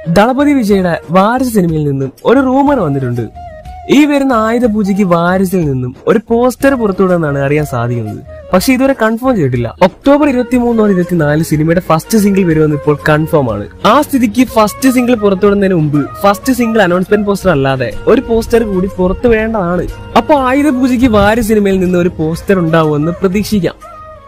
ദളപതി വിജയുടെ വാരിസ് സിനിമയിൽ നിന്നും ഒരു റൂമർ വന്നിട്ടുണ്ട് ഈ വരുന്ന ആയുധ പൂജയ്ക്ക് വാരിസിൽ നിന്നും ഒരു പോസ്റ്റർ പുറത്തുവിടുമെന്നാണ് അറിയാൻ സാധിക്കുന്നത് പക്ഷെ ഇതുവരെ കൺഫേം ചെയ്തിട്ടില്ല ഒക്ടോബർ ഇരുപത്തി മൂന്നോ ഇരുപത്തിനാല് സിനിമയുടെ ഫസ്റ്റ് സിംഗിൾ വരുമെന്ന് ഇപ്പോൾ കൺഫേം ആണ് ആ സ്ഥിതിക്ക് ഫസ്റ്റ് സിംഗിൾ പുറത്തുവിടുന്നതിന് മുമ്പ് ഫസ്റ്റ് സിംഗിൾ അനൗൺസ്മെന്റ് പോസ്റ്റർ അല്ലാതെ ഒരു പോസ്റ്റർ കൂടി പുറത്തു വേണ്ടതാണ് അപ്പോൾ ആയുധ പൂജയ്ക്ക് വാരി സിനിമയിൽ നിന്ന് ഒരു പോസ്റ്റർ ഉണ്ടാവുമെന്ന് പ്രതീക്ഷിക്കാം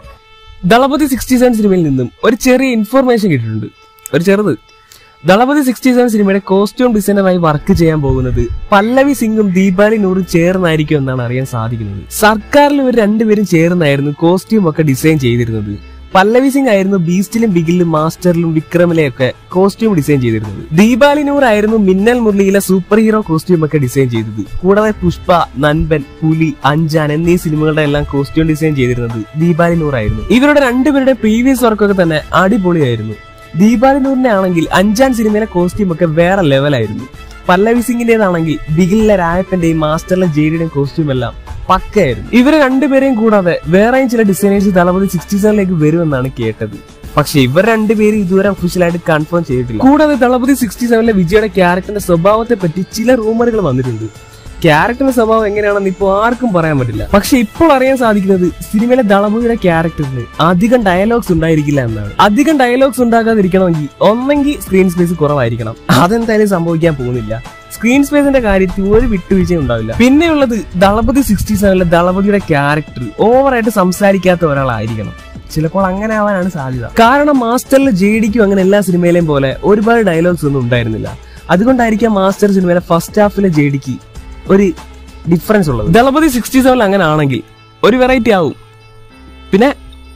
ദളപതി സിക്സ്റ്റി സെവൻ സിനിമയിൽ നിന്നും ഒരു ചെറിയ ഇൻഫർമേഷൻ കിട്ടിയിട്ടുണ്ട് ഒരു ചെറുത് ദളപതി സിക്സ്റ്റി സെവൻ സിനിമയുടെ കോസ്റ്റ്യൂം ഡിസൈനറായി വർക്ക് ചെയ്യാൻ പോകുന്നത് പല്ലവി സിംഗും ദീപാലി നൂറും ചേർന്നായിരിക്കും എന്നാണ് അറിയാൻ സാധിക്കുന്നത് സർക്കാരിൽ ഇവർ രണ്ടുപേരും ചേർന്നായിരുന്നു കോസ്റ്റ്യൂം ഒക്കെ ഡിസൈൻ ചെയ്തിരുന്നത് പല്ലവി സിംഗ് ആയിരുന്നു ബീസ്റ്റിലും ബിഗിലും മാസ്റ്ററിലും വിക്രമിലെയും ഒക്കെ കോസ്റ്റ്യൂം ഡിസൈൻ ചെയ്തിരുന്നത് ദീപാലി നൂർ ആയിരുന്നു മിന്നൽ മുരളിയിലെ സൂപ്പർ ഹീറോ കോസ്റ്റ്യൂം ഒക്കെ ഡിസൈൻ ചെയ്തത് കൂടാതെ പുഷ്പ നൻപൻ പുലി അഞ്ചാൻ എന്നീ സിനിമകളുടെ എല്ലാം കോസ്റ്റ്യൂം ഡിസൈൻ ചെയ്തിരുന്നത് ദീപാലി നൂർ ആയിരുന്നു ഇവരുടെ രണ്ടുപേരുടെ പ്രീവിയസ് വർക്കൊക്കെ തന്നെ അടിപൊളിയായിരുന്നു ദീപാലി നൂറിന്റെ ആണെങ്കിൽ അഞ്ചാൻ സിനിമയിലെ കോസ്റ്റ്യൂം ഒക്കെ വേറെ ലെവലായിരുന്നു പല്ലവി സിംഗിന്റേതാണെങ്കിൽ ബിഗിലെ രായപ്പന്റെയും മാസ്റ്ററിലെ ജെയ്ഡിയുടെയും കോസ്റ്റ്യൂം എല്ലാം പക്കയായിരുന്നു ഇവരെ രണ്ടുപേരെയും കൂടാതെ വേറെയും ചില ഡിസൈനേഴ്സ് ദളപതി സിക്സ്റ്റി സെവനിലേക്ക് വരുമെന്നാണ് കേട്ടത് പക്ഷെ ഇവർ രണ്ടുപേരും ഇതുവരെ ഒഫീഷ്യലായിട്ട് കൺഫേം ചെയ്തിട്ടില്ല കൂടാതെ ദളപതി സിക്സ്റ്റി സെവനിലെ വിജയുടെ ക്യാരക്ടറിന്റെ സ്വഭാവത്തെ പറ്റി ചില റൂമറുകൾ വന്നിട്ടുണ്ട് ക്യാരക്ടറിന്റെ സ്വഭാവം എങ്ങനെയാണെന്ന് ഇപ്പോൾ ആർക്കും പറയാൻ പറ്റില്ല പക്ഷെ ഇപ്പോൾ അറിയാൻ സാധിക്കുന്നത് സിനിമയിലെ ദളപതിയുടെ ക്യാരക്ടറിന് അധികം ഡയലോഗ്സ് ഉണ്ടായിരിക്കില്ല എന്നാണ് അധികം ഡയലോഗ്സ് ഉണ്ടാകാതിരിക്കണമെങ്കിൽ ഒന്നെങ്കിൽ സ്ക്രീൻ സ്പേസ് കുറവായിരിക്കണം അതെന്തായാലും സംഭവിക്കാൻ പോകുന്നില്ല സ്ക്രീൻ സ്പേസിന്റെ കാര്യത്തിൽ ഒരു വിട്ടുവീഴ്ചയും ഉണ്ടാവില്ല പിന്നെയുള്ളത് ദളപതി സിക്സ്റ്റി സെവനിലെ ദളപതിയുടെ ക്യാരക്ടർ ഓവറായിട്ട് സംസാരിക്കാത്ത ഒരാളായിരിക്കണം ചിലപ്പോൾ അങ്ങനെ ആവാനാണ് സാധ്യത കാരണം മാസ്റ്ററിലെ ജെ ഡിക്കും അങ്ങനെ എല്ലാ സിനിമയിലെയും പോലെ ഒരുപാട് ഡയലോഗ്സ് ഒന്നും ഉണ്ടായിരുന്നില്ല അതുകൊണ്ടായിരിക്കാം മാസ്റ്റർ സിനിമയിലെ ഫസ്റ്റ് ഹാഫിലെ ജെ ഡിക്ക് ഒരു ഡിഫറൻസ് ഉള്ളത് ദളപതി സിക്സ്റ്റി സെവനിൽ അങ്ങനെ ആണെങ്കിൽ ഒരു വെറൈറ്റി ആവും പിന്നെ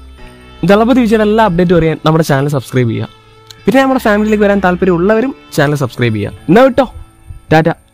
ദളപതി വിജയുടെ എല്ലാ അപ്ഡേറ്റും അറിയാൻ നമ്മുടെ ചാനൽ സബ്സ്ക്രൈബ് ചെയ്യുക പിന്നെ നമ്മുടെ ഫാമിലിയിലേക്ക് വരാൻ താല്പര്യമുള്ളവരും ചാനൽ സബ്സ്ക്രൈബ് ചെയ്യുക എന്നാ വിട്ടോ ടാറ്റ